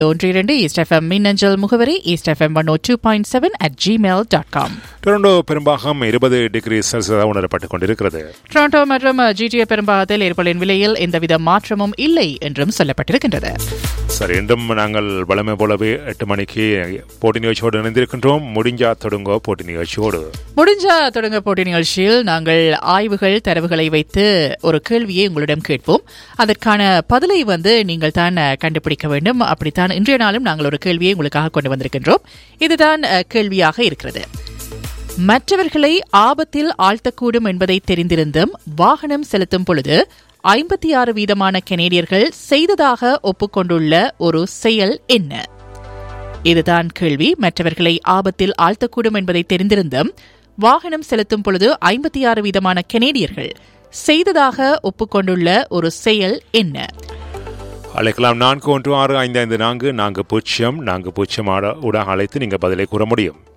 ஒன்று இரண்டு east FM மின்னஞ்சல் முகவரி East FM one O two point seven at Gmail dot com Toronto பெரும்பாகம் இருபது டிகிரி செல்சியஸாக உணரப்பட்டுக் கொண்டிருக்கிறது டொரண்டோ மற்றும் ஜிடிஏ பெரும்பாகத்தில் ஏற்பலின் விலையில் எந்தவித மாற்றமும் இல்லை என்றும் சொல்லப்பட்டிருக்கின்றது சரி இன்றும் நாங்கள் வளமை போலவே எட்டு மணிக்கு போட்டி நிகழ்ச்சியோடு இணைந்திருக்கின்றோம் முடிஞ்சா தொடங்கோ போட்டி நிகழ்ச்சியோடு முடிஞ்சா தொடங்க போட்டி நிகழ்ச்சியில் நாங்கள் ஆய்வுகள் தரவுகளை வைத்து ஒரு கேள்வியை உங்களிடம் கேட்போம் அதற்கான பதிலை வந்து நீங்கள் தான் அஹ், கண்டுபிடிக்க வேண்டும் அப்படித்தான் இன்றைய நாளும் நாங்கள் ஒரு கேள்வியை உங்களுக்காக கொண்டு வந்திருக்கின்றோம் இதுதான் அஹ், கேள்வியாக இருக்கிறது மற்றவர்களை ஆபத்தில் ஆழ்த்தக்கூடும் என்பதை தெரிந்திருந்தும் வாகனம் செலுத்தும் பொழுது ஐம்பத்தி ஆறு வீதமான கெனேடியர்கள் செய்ததாக ஒப்புக்கொண்டுள்ள ஒரு செயல் என்ன இதுதான் கேள்வி மற்றவர்களை ஆபத்தில் ஆழ்த்தக்கூடும் என்பதை தெரிந்திருந்தும் வாகனம் செலுத்தும் பொழுது ஐம்பத்தி ஆறு வீதமான கெனேடியர்கள் செய்ததாக ஒப்புக்கொண்டுள்ள ஒரு செயல் என்ன அழைக்கலாம் நான்கு ஒன்று ஆறு ஐந்து ஐந்து நான்கு நான்கு பூஜ்ஜியம் நான்கு பூஜ்ஜியம் ஆட- ஊடாக அழைத்து நீங்கள் பதிலை கூற முடியும்